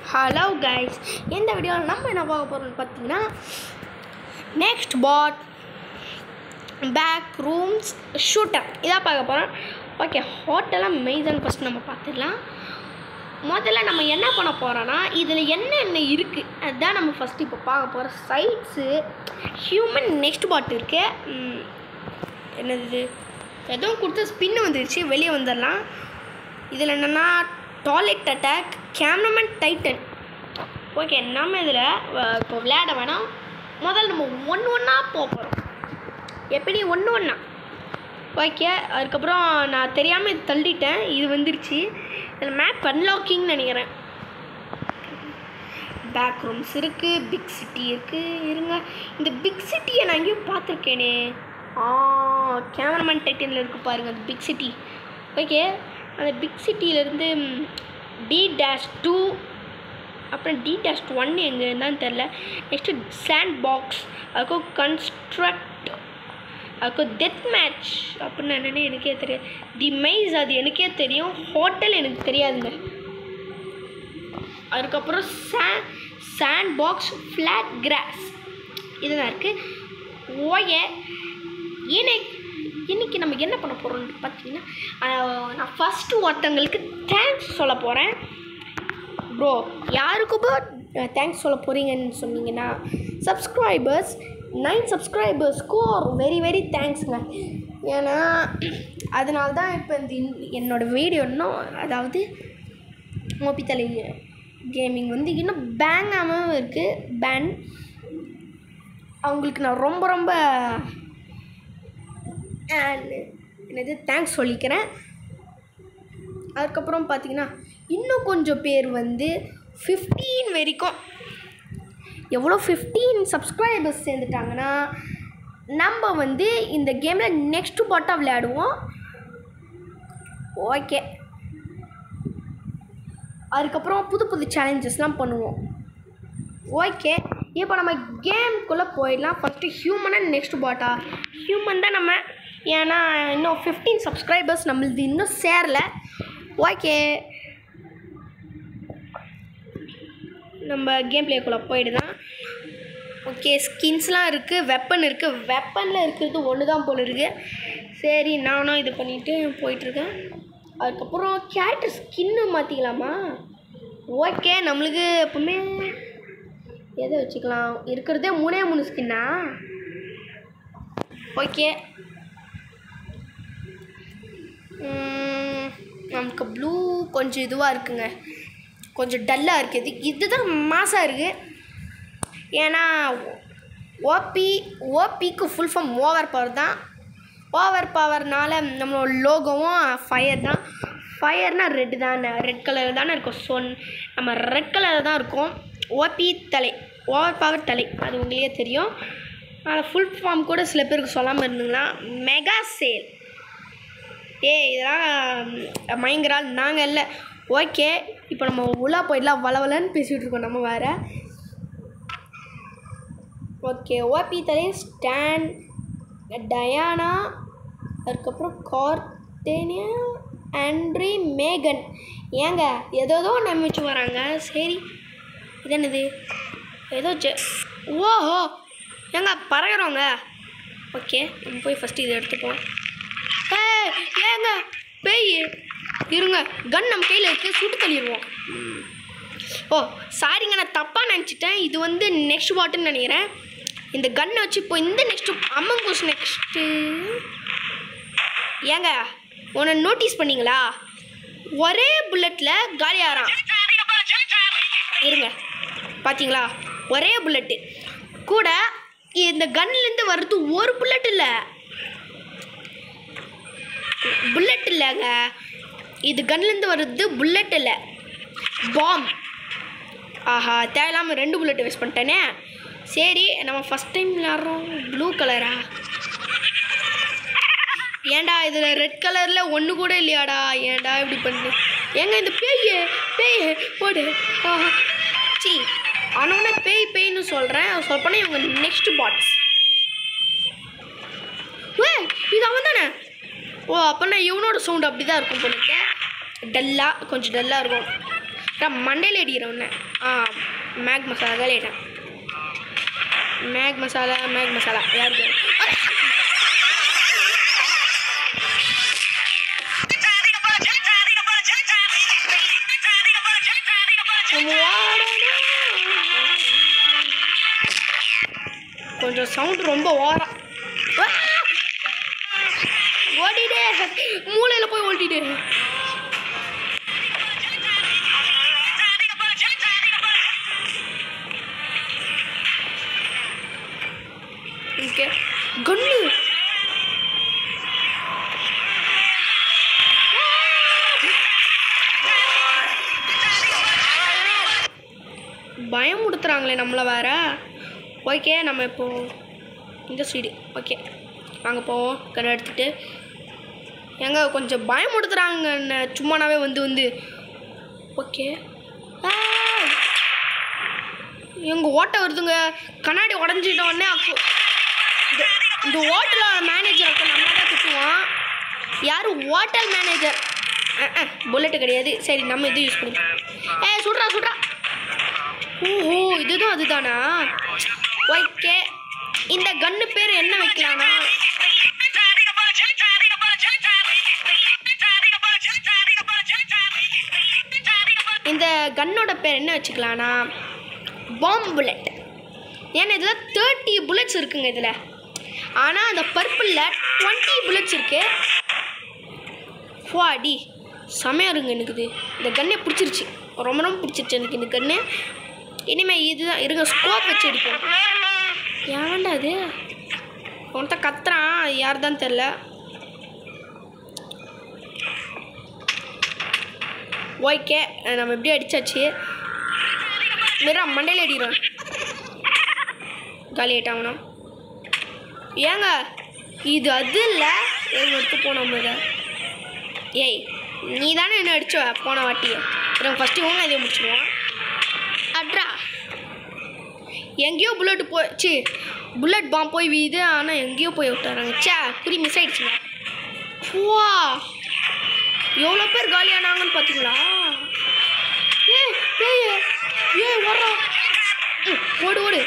Hello guys இந்த வீடியோவில் நம்ம என்ன பார்க்க போகிறோம்னு பார்த்தீங்கன்னா next bot back rooms shooter இதாக பார்க்க போகிறோம் ஓகே ஹோட்டலாக மெய்தான் ஃபஸ்ட் நம்ம பார்த்துடலாம் முதல்ல நம்ம என்ன பண்ண போகிறோன்னா இதில் என்னென்ன இருக்குது அதுதான் நம்ம ஃபஸ்ட்டு இப்போ பார்க்க போகிறோம் சைட்ஸு ஹியூமன் நெக்ஸ்ட் பாட் இருக்குது என்னது இது எதுவும் கொடுத்து ஸ்பின் வந்துருச்சு வெளியே வந்துடலாம் இதில் என்னென்னா toilet attack cameraman titan okay நம்ம இதில் இப்போ விளையாட வேணாம் முதல்ல நம்ம ஒன்று ஒன்றா போக போகிறோம் எப்படி ஒன்று ஒன்றா ஓகே அதுக்கப்புறம் நான் தெரியாமல் இது தள்ளிட்டேன் இது வந்துருச்சு இதில் மேப் அன்லாக்கிங்னு நினைக்கிறேன் பேக் ரூம்ஸ் இருக்குது பிக் சிட்டி இருக்குது இருங்க இந்த பிக் சிட்டியை நான் எங்கேயும் பார்த்துருக்கேனே ஆ கேமராமேன் டைட்டனில் இருக்குது பாருங்கள் அந்த பிக் சிட்டி ஓகே அந்த பிக் சிட்டியிலேருந்து டி டேஷ் டூ அப்புறம் டி டேஷ் ஒன் எங்கே இருந்தான்னு தெரில நெக்ஸ்ட்டு சாண்ட் பாக்ஸ் அதுக்கும் கன்ஸ்ட்ரக்ட் அதுக்கும் டெத் மேட்ச் அப்படின்னு என்னென்னு எனக்கே தெரியாது தி மைஸ் அது எனக்கே தெரியும் ஹோட்டல் எனக்கு தெரியாதுங்க அதுக்கப்புறம் சே சாண்ட் பாக்ஸ் ஃப்ளாட் கிராஸ் இதெல்லாம் இருக்குது ஓய இன்னைக்கு இன்றைக்கி நம்ம என்ன பண்ண போகிறோம்னு பார்த்தீங்கன்னா ஆஹ், நான் ஃபஸ்ட்டு ஒருத்தங்களுக்கு தேங்க்ஸ் சொல்ல போகிறேன் ப்ரோ யாருக்குப்போ தேங்க்ஸ் சொல்ல போகிறீங்கன்னு சொன்னீங்கன்னா சப்ஸ்கிரைபர்ஸ் நைன் சப்ஸ்கிரைபர்ஸ்க்கும் ஒரு வெரி வெரி தேங்க்ஸுங்க ஏன்னா அதனால தான் இப்போ இந்த இன்- என்னோட வீடியோ இன்னும் அதாவது மோபித்தலை கேமிங் வந்து இன்னும் பேங்காமல் இருக்குது பேன் அவங்களுக்கு நான் ரொம்ப ரொம்ப and என்னது தேங்க்ஸ் சொல்லிக்கிறேன் அதுக்கப்புறம் பார்த்தீங்கன்னா இன்னும் கொஞ்சம் பேர் வந்து ஃபிஃப்டீன் வரைக்கும் எவ்வளோ ஃபிஃப்டீன் சப்ஸ்கிரைபர்ஸ் சேர்ந்துட்டாங்கன்னா நம்ம வந்து இந்த கேமில் நெக்ஸ்ட் பாட்டாக விளையாடுவோம் ஓகே அதுக்கப்புறம் புது புது சேலஞ்சஸ்லாம் பண்ணுவோம் ஓகே இப்போ நம்ம கேம்குள்ளே போயிடலாம் ஃபஸ்ட்டு ஹியூமன் அண்ட் நெக்ஸ்ட் பாட்டா ஹியூமன் தான் நம்ம ஏன்னா இன்னும் ஃபிஃப்டீன் சப்ஸ்கிரைபர்ஸ் நம்மளுது இன்னும் சேரல ஓகே நம்ம கேம் பிளேக்குள்ளே போயிடுதான் ஓகே ஸ்கின்ஸ்லாம் இருக்குது வெப்பன் இருக்குது வெப்பனில் இருக்கிறது ஒன்று தான் போல இருக்குது சரி நானும் இது பண்ணிவிட்டு போயிட்டுருக்கேன் அதுக்கப்புறம் கேரக்டர் ஸ்கின்னு மாற்றிக்கலாமா ஓகே நம்மளுக்கு எப்பவுமே எதை வச்சுக்கலாம் இருக்கிறதே மூணே மூணு ஸ்கின்னா ஓகே நமக்கு ப்ளூ கொஞ்சம் இதுவாக இருக்குங்க கொஞ்சம் டல்லாக இருக்குது இதுதான் மாசாக இருக்குது ஏன்னா ஓபி ஓபிக்கு ஃபுல் ஃபார்ம் ஓவர் பவர் தான் ஓவர் பவர்னால நம்மளோட லோகோவும் ஃபயர் தான் ஃபயர்னால் ரெட்டு தானே ரெட் கலர் தானே இருக்கும் ஸோ நம்ம ரெட் கலரில் தான் இருக்கும் ஓபி தலை ஓவர் பவர் தலை அது உங்களுக்கே தெரியும் அதில் ஃபுல் ஃபார்ம் கூட சில பேருக்கு சொல்லாமல் இருந்தீங்கன்னா மெகா சேல் ஏய் இதெல்லாம் மயங்கரால் நாங்கள் இல்லை ஓகே இப்போ நம்ம உள்ளே போயிடலாம் வளவலன்னு பேசிகிட்டு இருக்கோம் நம்ம வேறு ஓகே ஓபி தலை ஸ்டான் டயானா அதுக்கப்புறம் கார்டேனியா ஆண்ட்ரி மேகன் ஏங்க ஏதோ நம்பிச்சு வராங்க சரி இது என்னது ஏதோ ஜெ ஓஹோ ஏங்க பறகுறோங்க ஓகே நம்ம போய் ஃபஸ்ட்டு இதை எடுத்துப்போம் ஏய் ஏங்க பேய் இருங்க கன் நம்ம கையில் இருக்குது சுட்டு தள்ளிடுவோம் ஓ சாரிங்க நான் தப்பாக நினச்சிட்டேன் இது வந்து நெக்ஸ்ட் பாட்டுன்னு நினைக்கிறேன் இந்த கன்னை வச்சு இப்போ இந்த நெக்ஸ்ட்டு அம்மங்கூஸ் நெக்ஸ்ட்டு ஏங்க உன்னை நோட்டீஸ் பண்ணீங்களா ஒரே புல்லட்டில் காலியாகிறான் இருங்க பார்த்தீங்களா ஒரே புல்லட்டு கூட இந்த கன்லேருந்து வர்றது ஒரு புல்லட் இல்லை புல்லட் இல்லைங்க இது கன்லேருந்து வர்றது புல்லட் இல்லை பாம் ஆஹா தேவையில்லாமல் ரெண்டு புல்லட் வேஸ்ட் பண்ணிட்டேனே சரி நம்ம ஃபஸ்ட் டைம் விளாட்றோம் ப்ளூ கலரா ஏன்டா இதில் ரெட் கலரில் ஒன்று கூட இல்லையாடா ஏன்டா இப்படி பண்ணு ஏங்க இந்த பேய் பேய் போடு ஆஹா சி ஆனவனே பேய் பேய்னு சொல்கிறேன் சொல்லப்போனால் இவங்க நெக்ஸ்ட் பாட்ஸ் ஏ இது அவன் தானே ஓ அப்போனா இவனோட சவுண்ட் அப்படி தான் இருக்கும் போல டல்லாக கொஞ்சம் டல்லாக இருக்கும் அப்புறம் மண்டையில் அடிக்கிறேன் ஒன்று ஆ மேக் மசாலா காலிட்டேன் மேக் மசாலா மேக் மசாலா யாருக்கு கொஞ்சம் சவுண்ட் ரொம்ப ஓரம் ஓடிடே மூளையில் போய் ஓடிடு ஓகே கண்ணு பயமுடுத்துறாங்களே நம்மளை வேற ஓகே நம்ம இப்போ இந்த சைடு ஓகே வாங்க போவோம் கண்ணை எடுத்துட்டு ஏங்க கொஞ்சம் பயமுடுத்துறாங்க என்ன சும்மானாவே வந்து வந்து ஓகே எங்கள் ஓட்டை வருதுங்க கண்ணாடி உடஞ்சிட்டோடனே அப்போ இந்த இந்த ஹோட்டலோட மேனேஜர் அப்போ நம்ம தான் திட்டுவான் யார் ஹோட்டல் மேனேஜர் புல்லட்டு கிடையாது சரி நம்ம இது யூஸ் பண்ணிப்போம் ஏ சுட்றா சுட்றா ஓஹோ இதுதான் அதுதானா ஓகே இந்த கன்னு பேர் என்ன வைக்கலாம்னா இந்த கன்னோட பேர் என்ன வச்சுக்கலாம்னா பாம் புல்லட் ஏன்னா இதில் தேர்ட்டி புல்லட்ஸ் இருக்குங்க இதில் ஆனால் அந்த பர்பிளில் டுவெண்ட்டி புல்லட்ஸ் இருக்கு ஃபாடி செமையாக இருங்க எனக்கு இது இந்த கன்னே பிடிச்சிருச்சு ரொம்ப ரொம்ப பிடிச்சிருச்சு எனக்கு இந்த கன்று இனிமேல் இதுதான் இருங்க ஸ்கோப் வச்சு அடிப்போம் ஏன்டா அது ஒருத்த கத்துறான் யார் தான் தெரில ஓகே நம்ம எப்படி அடிச்சாச்சு மிரா மண்டையில் அடிக்கிறோம் காலி ஆயிட்டாங்கண்ணா ஏங்க இது அது இல்லை எங்க எடுத்து போனோம் இதை ஏய் நீ தானே என்ன அடிச்ச போன வாட்டி நம்ம ஃபஸ்ட்டு இவங்க இதை முடிச்சிடுவோம் அட்ரா எங்கேயோ புல்லட் போச்சு புல்லட் பாம் போய் வீது ஆனால் எங்கேயோ போய் விட்டுறாங்க சே குறி மிஸ் ஆயிடுச்சுங்க வா எவ்வளோ பேர் காலியானாங்கன்னு பார்த்தீங்களா ஏ ஏய் ஏ ஓடுறோம் ம், ஓடு ஓடு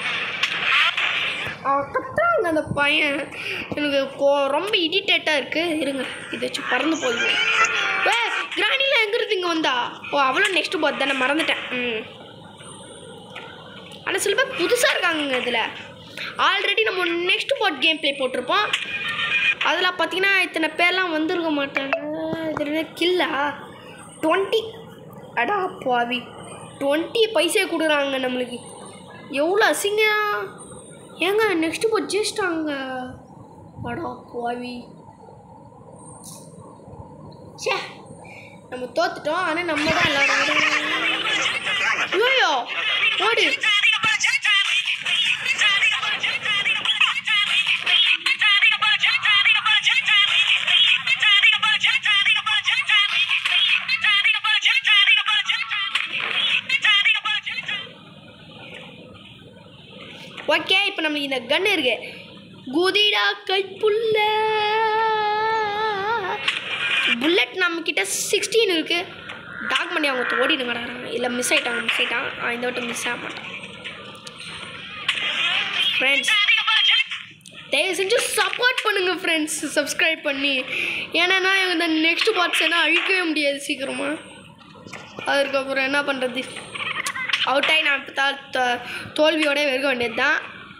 அவன் கத்துறாங்க அந்த பையன் எனக்கு கோ- ரொம்ப இரிட்டேட்டாக இருக்குது இருங்க இதை வச்சு பறந்து போயிடுவோம் ஏ கிராணிலாம் எங்கிறது இங்கே வந்தா ஓ அவ்வளோ நெக்ஸ்ட் பாத் தானே மறந்துட்டேன் ம் ஆனால் சில பேர் புதுசாக இருக்காங்க இதில் ஆல்ரெடி நம்ம நெக்ஸ்ட் பாட் கேம் ப்ளே போட்டிருப்போம் அதில் பார்த்தீங்கன்னா இத்தனை பேர்லாம் வந்திருக்க மாட்டாங்க இது என்ன கில்லா டுவெண்ட்டி அடா பாவி டுவெண்ட்டி பைசே கொடுக்குறாங்க நம்மளுக்கு எவ்வளோ அசிங்கம் ஏங்க நெக்ஸ்ட் பாட் ஜெயிச்சிட்டாங்க அடா பாவி ச்சே நம்ம தோத்துட்டோம் ஆனால் நம்ம தான் எல்லாரும் ஐயோ ஓடு ஓகே இப்போ நம்மளுக்கு இந்த கன் இருக்கு குதிடா கைப்புள்ள புல்லட் நம்ம கிட்ட சிக்ஸ்டீன் இருக்கு டாக் பண்ணி அவங்க ஓடிடுங்கடா இல்லை மிஸ் ஆயிட்டாங்க மிஸ் ஆயிட்டான் ஆ, இந்த வட்டம் மிஸ் ஆக மாட்டான் ஃப்ரெண்ட்ஸ் தயவு செஞ்சு சப்போர்ட் பண்ணுங்க ஃப்ரெண்ட்ஸ் சப்ஸ்கிரைப் பண்ணி ஏன்னா இந்த நெக்ஸ்ட் பார்ட்ஸ் என்ன அழிக்கவே முடியாது சீக்கிரமாக அதுக்கப்புறம் என்ன பண்ணுறது அவுட் ஆகி நான் இப்போ தா- தோ- தோல்வியோட வெறுக்க வேண்டியது தான்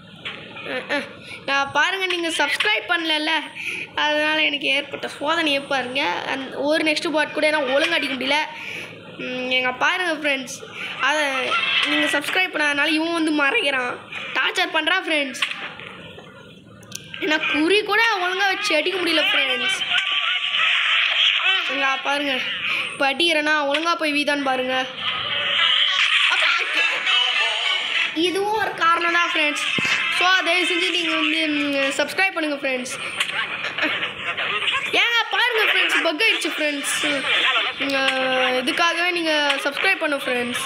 நான் பாருங்கள் நீங்கள் சப்ஸ்கிரைப் பண்ணலல்ல அதனால் எனக்கு ஏற்பட்ட சோதனையை பாருங்க அந்த ஒரு நெக்ஸ்ட் பார்ட் கூட நான் ஒழுங்கு அடிக்க முடியல எங்கள் பாருங்கள் ஃப்ரெண்ட்ஸ் அதை நீங்கள் சப்ஸ்கிரைப் பண்ணாதனால இவன் வந்து மறைக்கிறான் டார்ச்சர் பண்ணுறான் ஃப்ரெண்ட்ஸ் ஏன்னா குறி கூட ஒழுங்காக வச்சு அடிக்க முடியல ஃப்ரெண்ட்ஸ் இங்க பாருங்க இப்போ அடிக்கிறேன்னா ஒழுங்காக போய் வீதான்னு பாருங்க அப்பா, இதுவும் ஒரு காரணம் தான் ஃப்ரெண்ட்ஸ் ஸோ தயவு செஞ்சு நீங்கள் வந்து சப்ஸ்கிரைப் பண்ணுங்கள் ஃப்ரெண்ட்ஸ் ஏங்க பாருங்கள் ஃப்ரெண்ட்ஸ் பக் ஆயிடுச்சு ஃப்ரெண்ட்ஸ் இதுக்காகவே நீங்கள் சப்ஸ்கிரைப் பண்ணு ஃப்ரெண்ட்ஸ்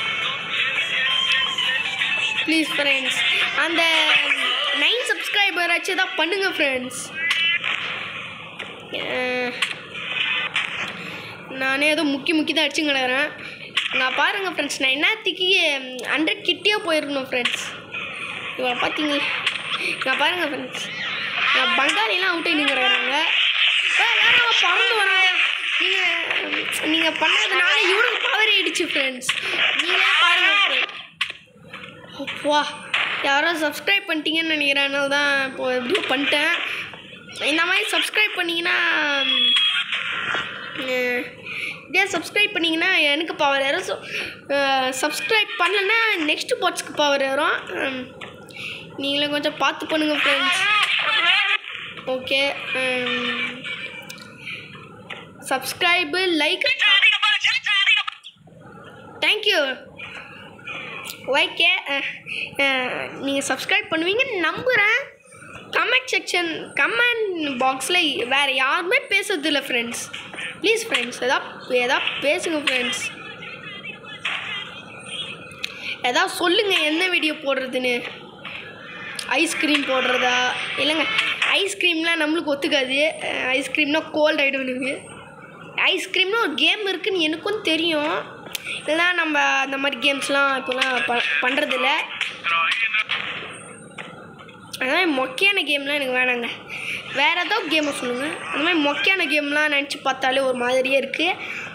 ப்ளீஸ் ஃப்ரெண்ட்ஸ் அந்த நைன் சப்ஸ்கிரைபர் ஆச்சு தான் பண்ணுங்கள் ஃப்ரெண்ட்ஸ் நானே ஏதோ முக்கி முக்கி தான் அடிச்சு கிடக்குறேன் நான் பாருங்கள் ஃப்ரெண்ட்ஸ் நான் என்னத்துக்கு ஹண்ட்ரட் கிட்டே போயிருக்கணும் ஃப்ரெண்ட்ஸ் இவரை பார்த்தீங்க நான் பாருங்கள் ஃப்ரெண்ட்ஸ் நான் பங்காளிலாம் அவுட் நிற்கிறாங்க யாரும் பறந்து வராங்க நீங்கள் நீங்கள் பண்ணதுனால இவனுக்கு பவர் ஆயிடுச்சு ஃப்ரெண்ட்ஸ் நீங்களே பாருங்கள் ஃப்ரெண்ட்ஸ் அப்பா யாரோ சப்ஸ்கிரைப் பண்ணிட்டீங்கன்னு நினைக்கிறேன் அதனால தான் இப்போ எப்படியோ பண்ணிட்டேன் இந்த மாதிரி சப்ஸ்கிரைப் பண்ணிங்கன்னா அஹ், இதே சப்ஸ்கிரைப் பண்ணிங்கன்னா எனக்கு பவர் ஏறும் ஸோ சப்ஸ்கிரைப் பண்ணலன்னா நெக்ஸ்ட் பாட்ஸ்க்கு பவர் ஏறும் ஹம், நீங்களும் கொஞ்சம் பார்த்து பண்ணுங்க friends okay subscribe like thank you okay நீங்கள் சப்ஸ்கிரைப் பண்ணுவீங்கன்னு நம்புகிறேன் கமெண்ட் செக்ஷன் கமெண்ட் பாக்ஸில் வேறு யாருமே பேசுறதில்ல ஃப்ரெண்ட்ஸ் ப்ளீஸ் ஃப்ரெண்ட்ஸ் எதா எதா பேசுங்க ஃப்ரெண்ட்ஸ் எதாவது சொல்லுங்கள் என்ன வீடியோ போடுறதுன்னு ஐஸ்கிரீம் போடுறதா இல்லைங்க ஐஸ்கிரீம்லாம் நம்மளுக்கு ஒத்துக்காது ஐஸ்கிரீம்னா கோல்ட் ஆகிடும் எனக்கு ஐஸ்கிரீம்னு ஒரு கேம் இருக்குன்னு எனக்கும் தெரியும் இதெல்லாம் நம்ம அந்த மாதிரி கேம்ஸ்லாம் இப்போலாம் ப பண்ணுறதில்ல அதனால் மொக்கையான கேம்லாம் எனக்கு வேணாங்க வேறு ஏதோ கேமை சொல்லுங்கள் அந்த மாதிரி மொக்கையான கேம்லாம் நினச்சி பார்த்தாலே ஒரு மாதிரியே இருக்குது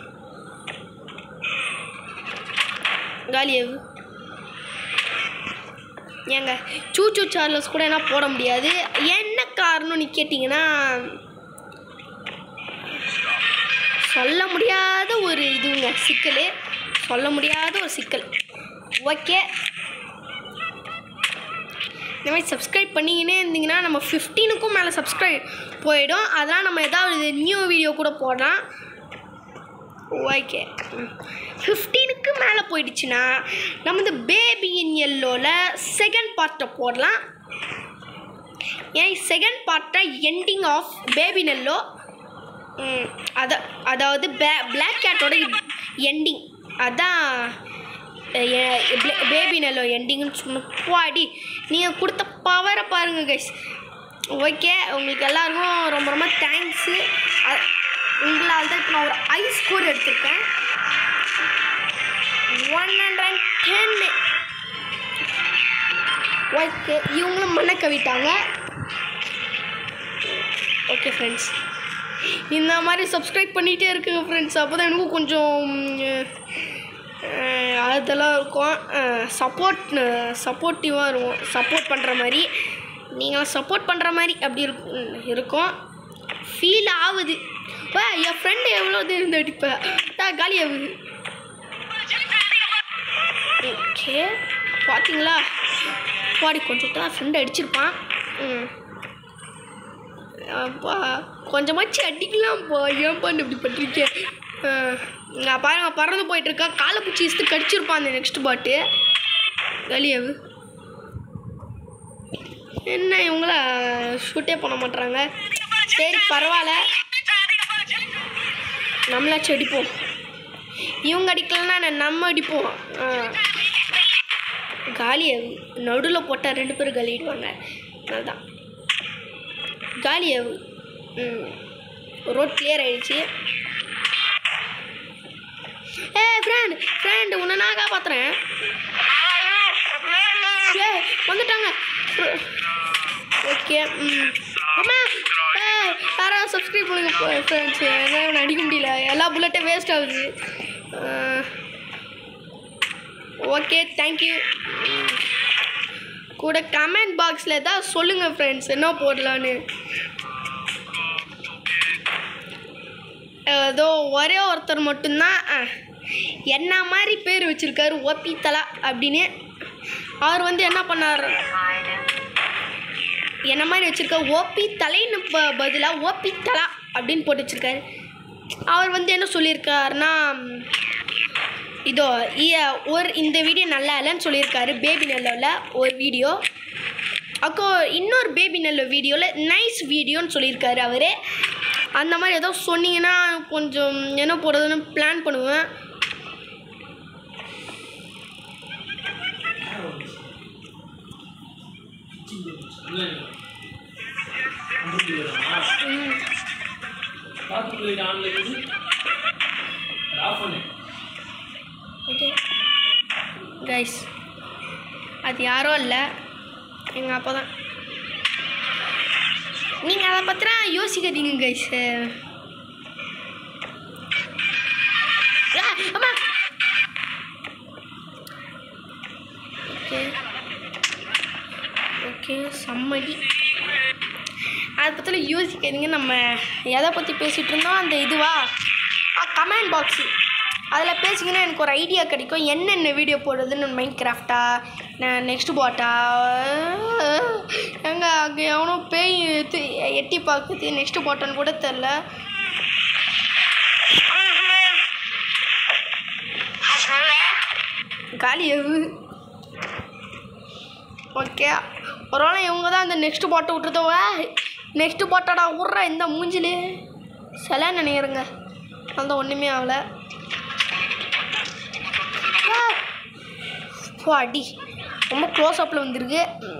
காலியாவு ஏங்க சூச்சு சார்லஸ் கூட என்ன போட முடியாது என்ன காரணம்னு கேட்டிங்கன்னா சொல்ல முடியாத ஒரு இதுங்க சிக்கல் சொல்ல முடியாத ஒரு சிக்கல் ஓகே இந்த மாதிரி சப்ஸ்கிரைப் பண்ணிக்கினே இருந்தீங்கன்னா நம்ம ஃபிஃப்டீனுக்கும் மேலே சப்ஸ்கிரைப் போயிடும் அதெல்லாம் நம்ம ஏதாவது நியூ வீடியோ கூட போடலாம் ஓகே ஃபிஃப்டீனுக்கு மேலே போயிடுச்சுன்னா நம்ம இந்த பேபி இன் எல்லோவில் செகண்ட் பார்ட்டை போடலாம் ஏன் செகண்ட் பார்ட்டை எண்டிங் ஆஃப் பேபி நெல்லோ அத அதாவது பே பிளாக் கேட்டோட எண்டிங் அதான் பேபி நெல்லோ எண்டிங்னு சொன்ன பாடி நீங்கள் கொடுத்த பவரை பாருங்கள் கைஸ் ஓகே உங்களுக்கு எல்லாருக்கும் ரொம்ப ரொம்ப தேங்க்ஸு உங்களால் தான் இப்போ நான் ஒரு ஐ ஸ்கோர் எடுத்திருக்கேன் ஒன் ஹண்ட்ரட் டென் ஓகே இவங்களும் மண்ணை கவிட்டாங்க ஓகே ஃப்ரெண்ட்ஸ் இந்த மாதிரி சப்ஸ்கிரைப் பண்ணிகிட்டே இருக்குங்க ஃப்ரெண்ட்ஸ் அப்போ தான் எனக்கும் கொஞ்சம் அஹ், அதெல்லாம் இருக்கும் சப்போர்ட் சப்போர்ட்டிவாக இருக்கும் சப்போர்ட் பண்ணுற மாதிரி நீங்களும் சப்போர்ட் பண்ணுற மாதிரி அப்படி இருக்கும் இருக்கும் ஃபீல் ஆகுது வா என் ஃப்ரெண்டு எவ்வளோ இருந்து அடிப்பேன் தான் காலி ஆகுது ஓகே பார்த்தீங்களா பாடி கொஞ்சம் தான் ஃப்ரெண்டு அடிச்சிருப்பான் ம் அப்பா கொஞ்சமாச்சு அடிக்கலாம்ப்பா ஏன்ப்பா நீ இப்படி பண்ணுறீங்க நான் பாருங்க பறந்து போயிட்டு இருக்கேன் காலை பிடிச்சி இஸ்து கடிச்சிருப்பான் அந்த நெக்ஸ்ட் பாட்டு வெளியவு என்ன இவங்கள ஷூட்டே பண்ண மாட்றாங்க சரி பரவாயில்ல நம்மளாச்சும் அடிப்போம் இவங்க அடிக்கலன்னா நான் நம்ம அடிப்போம் ஆ. காலியை நடுவில் போட்டால் ரெண்டு பேரும் கழிடுவாங்க அதுதான் காலியாவு ம் ரோட் கிளியர் ஆயிடுச்சு ஏ ஃப்ரெண்ட் ஃப்ரெண்ட் உன்னை நான் காப்பாத்துறேன் ஏ வந்துட்டாங்க ஓகே ம் அம்மா ஏ யாராவது சப்ஸ்கிரைப் பண்ணுங்க ஃப்ரெண்ட்ஸ் என்னால் அடிக்க முடியல எல்லா புல்லட்டும் வேஸ்ட் ஆகுது ஓகே தேங்க்யூ கூட கமெண்ட் பாக்ஸில் ஏதாவது சொல்லுங்கள் ஃப்ரெண்ட்ஸ் என்ன போடலான்னு ஏதோ ஒரே ஒருத்தர் மட்டும்தான் அஹ், என்ன மாதிரி பேர் வச்சுருக்காரு ஓபி தலா அப்படின்னு அவர் வந்து என்ன பண்ணார் என்ன மாதிரி வச்சுருக்க ஓபி தலைன்னு ப பதிலாக ஓபி தலா அப்படின்னு போட்டு வச்சுருக்காரு அவர் வந்து என்ன சொல்லியிருக்காருன்னா இதோ இ- ஒரு இந்த வீடியோ நல்லா இல்லைன்னு சொல்லியிருக்காரு பேபி நல்லவில் ஒரு வீடியோ அப்போ இன்னொரு பேபி நல்ல வீடியோவில் நைஸ் வீடியோன்னு சொல்லியிருக்காரு அவர் அந்த மாதிரி ஏதோ சொன்னீங்கன்னா கொஞ்சம் என்ன போடுறதுன்னு பிளான் பண்ணுவேன் ம். கைஸ் அது யாரோ இல்லை எங்கள் அப்பா தான் நீங்கள் அதை பற்றினா யோசிக்காதீங்க கைஸ் அம்மா ஓகே ஓகே சம்மதி அதை பற்றி யோசிக்காதீங்க நம்ம எதை பற்றி பேசிகிட்டு இருந்தோம் அந்த இதுவா கமெண்ட் பாக்ஸு அதில் பேசிங்கன்னா எனக்கு ஒரு ஐடியா கிடைக்கும் என்னென்ன வீடியோ போடுறதுன்னு மைண்ட் கிராஃப்டா நெக்ஸ்ட் பாட்டா எங்க அங்கே எவனோ பேய் எத்து- எட்டி பார்க்குது நெக்ஸ்ட் பாட்டான்னு கூட தெரில காலி எவு ஓகே ஒரு வேளை இவங்க தான் அந்த நெக்ஸ்ட் பாட்டை விட்டுருதவ நெக்ஸ்ட் பாட்டாடா விட்ற இந்த மூஞ்சிலே சில நினைக்கிறேங்க அந்த ஒன்றுமே ஆகலை அடி ரொம்ப க்ளோஸ் அப்பில் வந்திருக்கு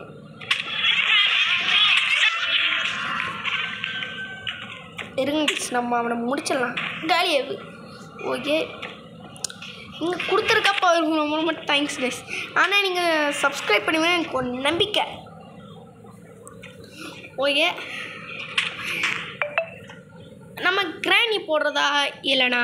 இருங்க guys, நம்ம அவனை முடிச்சிடலாம் காலியாவு ஓகே நீங்கள் கொடுத்துருக்கப்பா இருக்கும் ரொம்ப ரொம்ப தேங்க்ஸ் கைஸ் ஆனால் நீங்கள் சப்ஸ்கிரைப் பண்ணுவீங்கன்னு எனக்கு ஒரு நம்பிக்கை ஓகே நம்ம கிராணி போடுறதா இல்லைனா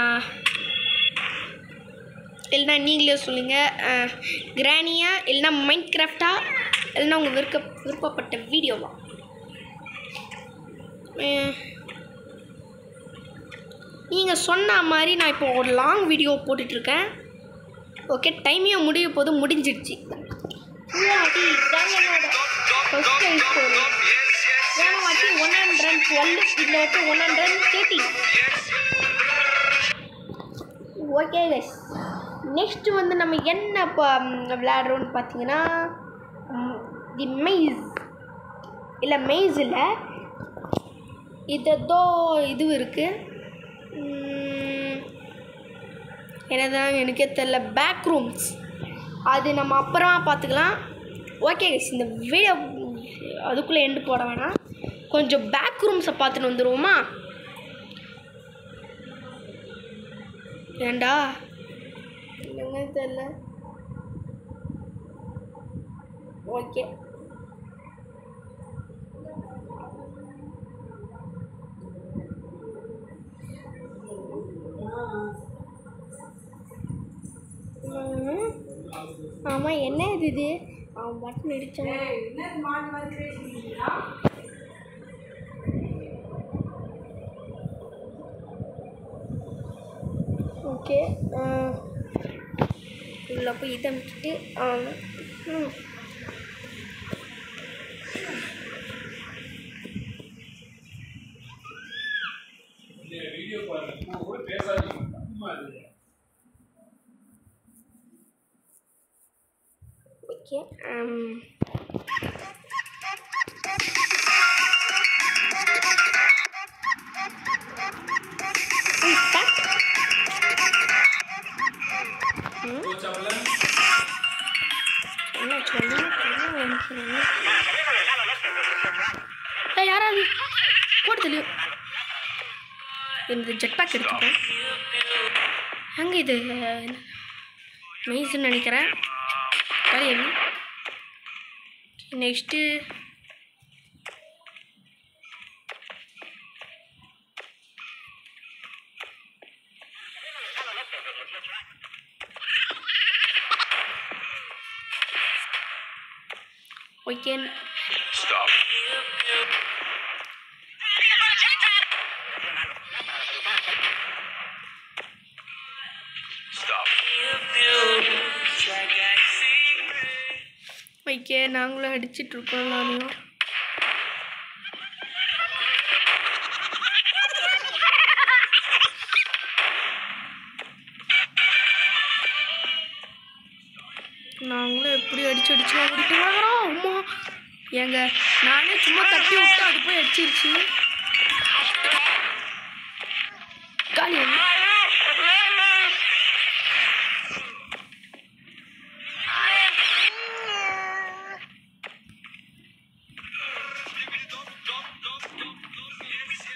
இல்லைனா நீங்களே சொல்லுங்கள் கிராணியா இல்லைனா மைண்ட் கிராஃப்டா இல்லைனா உங்கள் விருப்ப விருப்பப்பட்ட வீடியோவா நீங்கள் சொன்ன மாதிரி நான் இப்போ ஒரு லாங் வீடியோ போட்டுட்ருக்கேன் ஓகே டைமையும் முடிய போது முடிஞ்சிடுச்சு இல்லாட்டி இதாங்க என்னோட first time story. போன வாட்டி ஒன் ஹண்ட்ரட் டுவெல் இதில் வச்சு one hundred thirty okay guys next வந்து நம்ம என்ன இப்போ விளையாடுறோம்னு பார்த்தீங்கன்னா தி மெய்ஸ் இல்லை மெய்ஸ் இல்லை இதோ இது இருக்குது என்னதான் எனக்கே தெரில பேக் ரூம்ஸ் அது நம்ம அப்புறமா பார்த்துக்கலாம் ஓகே கைஸ் இந்த வீடியோ அதுக்குள்ளே எண்டு போட வேணாம் கொஞ்சம் பேக் ரூம்ஸை பார்த்துட்டு வந்துடுவோமா ஏண்டா என்னங்க தெரில ஓகே ஆமாம் என்ன இது இது அவன் மட்டும் நடிச்சான் ஓகே உள்ளே போய் இதை விட்டுட்டு ம் ஓகே என்ன சொல்லி யாராவது போட்டு தெரியும் இந்த ஜெட் பேக் எடுத்துப்பேன் அங்கே இது மெய்ஸ்ன்னு நினைக்கிறேன் அது என்ன next okay Stop. Stop. Okay நாங்களும் அடிச்சிட்டு இருக்கோம் எல்லாரையும் நாங்களும் எப்படி அடிச்சு அடிச்சு ஓடிட்டு வரோம் அம்மா ஏங்க நானே சும்மா தட்டி விட்டு அது போய் அடிச்சிருச்சு காலி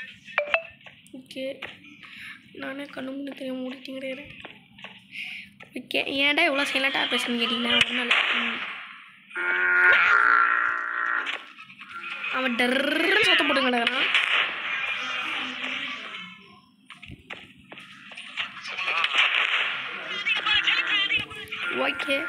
ஓகே நானே கண்ணு முன்னு தெரியாம மூடிட்டு கிடையாது ஓகே ஏன்டா இவ்வளோ சைலண்ட்டாக பேசுன்னு கேட்டிங்கன்னா ஒன்றும் இல்லை ம். அவன் டர்ன்னு சத்தம் போட்டு கிடக்குறான் ஓகே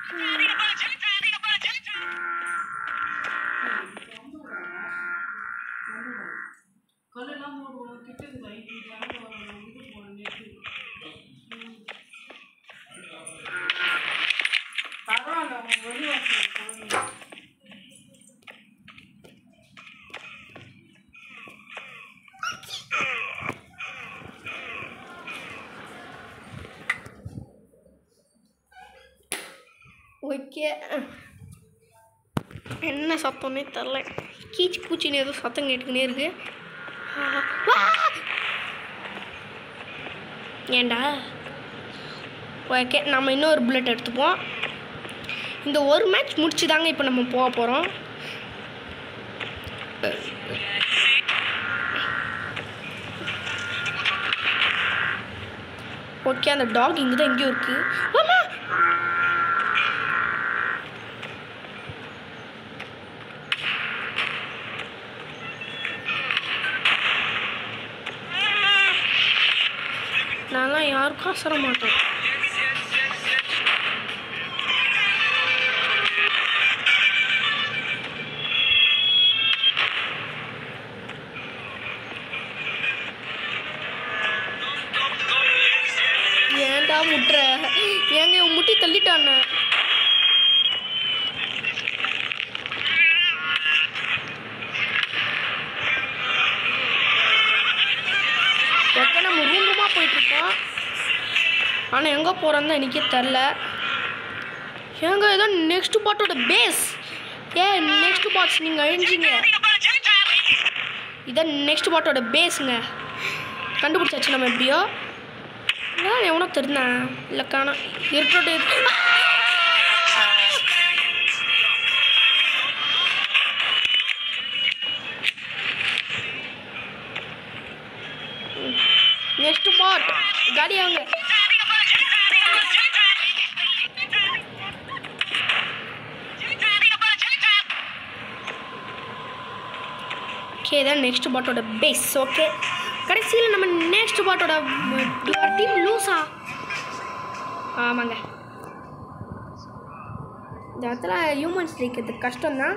ஓகே என்ன சத்தம்னே தெரில கீச்சு பூச்சின்னு ஏதோ சத்தம் கேட்டுக்கினே இருக்கு ஆ! ஏண்டா ஓகே நம்ம இன்னொரு புல்லட் எடுத்துப்போம் இந்த ஒரு மேட்ச் முடிச்சு தாங்க இப்போ நம்ம போக போகிறோம் ஓகே அந்த டாக் இங்கே தான் எங்கேயோ இருக்குது ஆமா நான்லாம் யாருக்கும் அசர மாட்டேன் ஏன்டா முட்டுற ஏங்க இவன் முட்டி தள்ளிட்டானே ஓகே நம்ம ரூம் ரூமாக போயிட்டுருக்கோம் ஆனால் எங்கே போகிறோன்னு தான் எனக்கே தெரில ஏங்க ஏதோ நெக்ஸ்ட் பாட்டோட பேஸ் ஏ நெக்ஸ்ட் பாட்ஸ் நீங்கள் அழிஞ்சிங்க இதான் நெக்ஸ்ட் பாட்டோட பேஸுங்க கண்டுபிடிச்சாச்சு நம்ம எப்படியோ நான் எவனோ தெரிந்தேன் இல்லை காணோம் இருக்கட்டும் இரு- நெக்ஸ்ட் பாட் காடி அவங்க ஓகே இதான் நெக்ஸ்ட் பாட்டோட பேஸ் ஓகே கடைசியில் நம்ம நெக்ஸ்ட் பாட்டோட டீம் லூஸா ஆமாங்க இந்த இடத்துல ஹியூமன்ஸ் ஜெயிக்கிறது கஷ்டம்தான்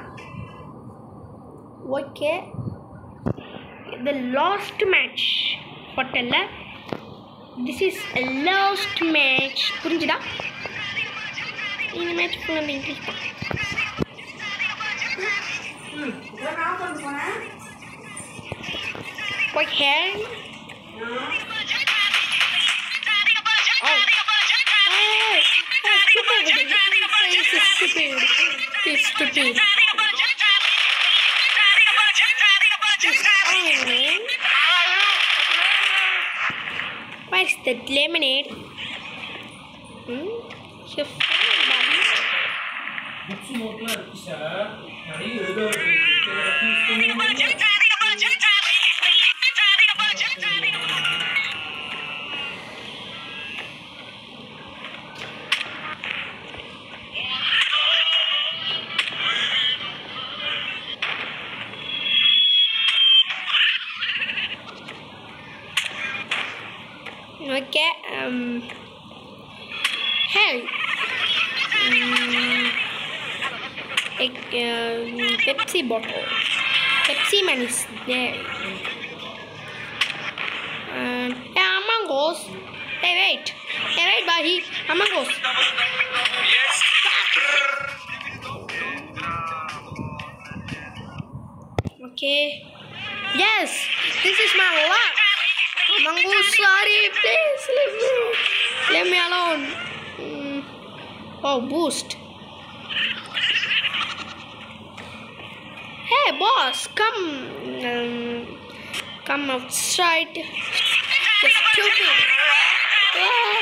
ஓகே த லாஸ்ட் மேட்ச் ஹோட்டலில் திஸ் இஸ் லாஸ்ட் மேட்ச் புரிஞ்சுதா இந்த மேட்ச் ஃபுல்லாக இங்கிலீஷ் தான் okay Oh. Hey, hey, stupid. This is stupid. This is stupid. Where's the lemonade? Hmm? Your phone, buddy. Books நோட்லாம் இருக்கு சார் நிறைய எழுத இருக்கு Okay. Um. Hey. Mm, a um, Pepsi bottle. Pepsi man is there. Um, yeah, Among Us. Hey, wait. Hey, wait, Bahi. Among Us. Okay. Yes, this is my luck. Among Us, sorry, please leave me. Leave me alone. Mm. Oh, boost. Hey, boss, come. Um, come outside. You stupid. Ah.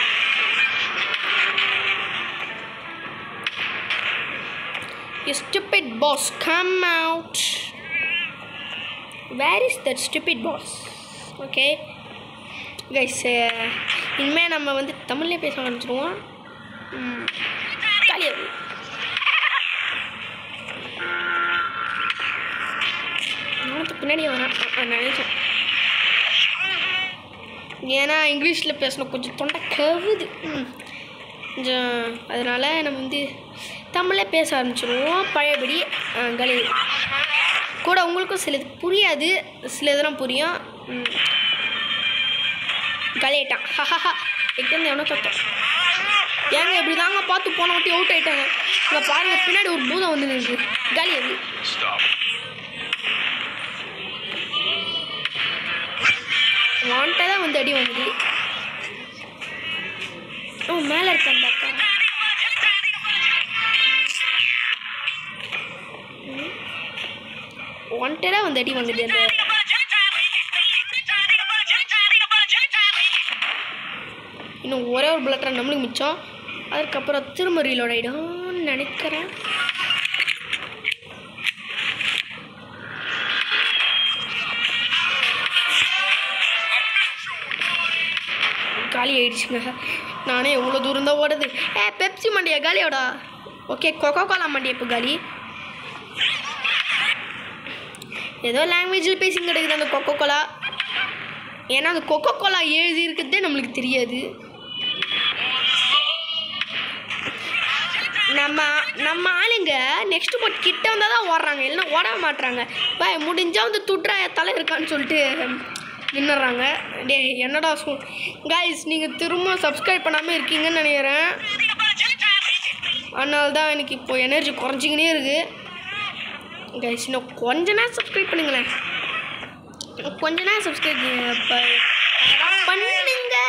You stupid boss, come out. Where is that stupid boss? Okay. Guys இனிமேல் நம்ம வந்து தமிழ்லேயே பேச ஆரம்பிச்சிருவோம் காலியாக நானும் பின்னாடியே வரேன் நான் நினைச்சேன் ஏன்னா இங்கிலீஷில் பேசணும் கொஞ்சம் தொண்டை கவுது ம். கொஞ்சம் அதனால் நம்ம வந்து தமிழே பேச ஆரம்பிச்சிருவோம் பழையபடி கலி கூட உங்களுக்கும் சிலது புரியாது சில இதெல்லாம் புரியும் ம். கலையிட்டான் ஹஹஹா எக்டம் எவனோ தொட்டோம் ஏங்க இப்படி தாங்க பார்த்து போன வாட்டி அவுட் ஆயிட்டாங்க இங்கே பாருங்க பின்னாடி ஒரு பூதம் வந்து நின்று காலி அது வாண்டதாக வந்து அடி வாங்குது ஓ மேலே இருக்க அந்த அக்கா வாண்டடாக வந்து அடி வாங்குது அந்த இன்னும் ஒரே ஒரு புல்லட் நம்மளுக்கு மிச்சம் அதுக்கப்புறம் திரும்ப ரீலோட் ஆகிடும்னு நினைக்கிறேன் காலி ஆயிடுச்சுங்க நானே எவ்வளோ தூரம் தான் ஓடுது ஏ பெப்சி மண்டியா காலியோடா ஓகே கொக்கோ கோலா மண்டியா இப்போ காலி ஏதோ லாங்குவேஜில் பேசி கிடைக்குது அந்த கொக்கோ கோலா ஏன்னா அந்த கொக்கோ கோலா எழுதி இருக்கிறதே நம்மளுக்கு தெரியாது நம்ம நம்ம ஆளுங்க நெக்ஸ்ட் போட் கிட்ட வந்தால் தான் ஓடுறாங்க இல்லைன்னா ஓட மாட்றாங்க பா முடிஞ்சா வந்து துட்ரா தலை இருக்கான்னு சொல்லிட்டு நின்னுறாங்க டேய் என்னடா சொல் கைஸ் நீங்கள் திரும்ப சப்ஸ்கிரைப் பண்ணாமல் இருக்கீங்கன்னு நினைக்கிறேன் அதனால தான் எனக்கு இப்போ எனர்ஜி குறைஞ்சிக்கினே இருக்குது கைஸ் இன்னும் கொஞ்ச நேரம் சப்ஸ்கிரைப் பண்ணுங்களேன் இன்னும் கொஞ்ச நேரம் சப்ஸ்கிரைப் பண்ணுங்க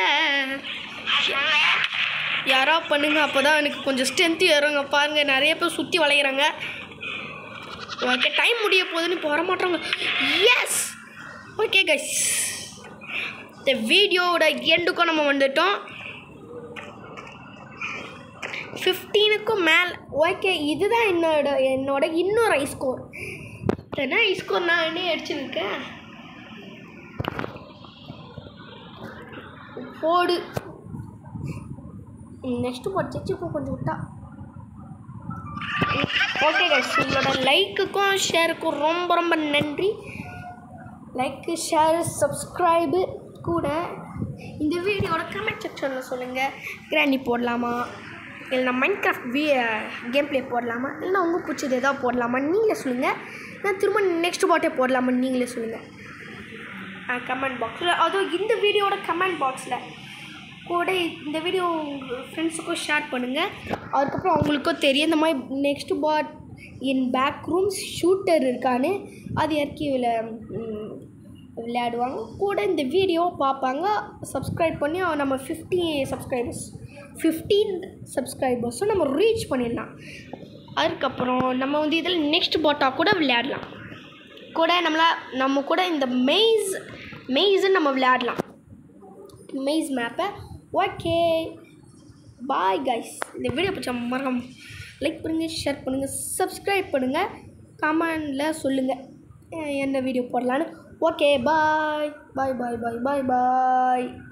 யாரா பண்ணுங்க அப்போ தான் எனக்கு கொஞ்சம் ஸ்ட்ரென்த்து ஏறுங்க பாருங்க நிறைய பேர் சுற்றி வளையிறாங்க ஓகே டைம் முடிய போகுதுன்னு இப்போ வரமாட்டாங்க எஸ் ஓகே கைஸ் இந்த வீடியோவோட எண்டுக்கும் நம்ம வந்துட்டோம் ஃபிஃப்டீனுக்கும் மேலே ஓகே இதுதான் என்னோட என்னோட இன்னொரு ஐ ஸ்கோர் என்ன ஐ ஸ்கோர் நான் என்ன அடிச்சிருக்கேன் போடு நெக்ஸ்ட்டு போட்டு செச்சுக்கும் கொஞ்சம் விட்டா ஓகே கைஸ் உங்களோட லைக்குக்கும் ஷேருக்கும் ரொம்ப ரொம்ப நன்றி லைக்கு ஷேரு சப்ஸ்கிரைபு கூட இந்த வீடியோட கமெண்ட் செக்ஷனில் சொல்லுங்கள் கிராண்டி போடலாமா இல்லைனா மைண்ட் கிராஃப்ட் வி கேம் ப்ளே போடலாமா இல்லைனா உங்களுக்கு பிடிச்சது எதாவது போடலாமா நீங்களே சொல்லுங்கள் நான் திரும்ப நெக்ஸ்ட் பாட்டே போடலாமா நீங்களே சொல்லுங்கள் கமெண்ட் பாக்ஸில் அதுவும் இந்த வீடியோட கமெண்ட் பாக்ஸில் கூட இந்த வீடியோ உங்கள் ஃப்ரெண்ட்ஸுக்கும் ஷேர் பண்ணுங்கள் அதுக்கப்புறம் அவங்களுக்கும் தெரியும் இந்த மாதிரி next bot in back rooms shooter இருக்கான்னு அது இறக்கி விளை ம், விளையாடுவாங்க கூட இந்த வீடியோ பார்ப்பாங்க சப்ஸ்கிரைப் பண்ணி நம்ம ஃபிஃப்டி சப்ஸ்கிரைபர்ஸ் ஃபிஃப்டீன் சப்ஸ்கிரைபர்ஸும் நம்ம ரீச் பண்ணிடலாம் அதுக்கப்புறம் நம்ம வந்து இதில் நெக்ஸ்ட் பாட்டாக கூட விளையாடலாம் கூட நம்மளா நம்ம கூட இந்த மெய்ஸ் மெய்ஸுன்னு நம்ம விளையாடலாம் மெய்ஸ் மேப்பை ஓகே பாய் கைஸ் இந்த வீடியோ பிடிச்ச மறக்காம லைக் பண்ணுங்கள் ஷேர் பண்ணுங்கள் சப்ஸ்கிரைப் பண்ணுங்கள் கமெண்டில் சொல்லுங்கள் என்ன வீடியோ போடலான்னு ஓகே பாய் பாய் பாய் பாய் பாய் பாய்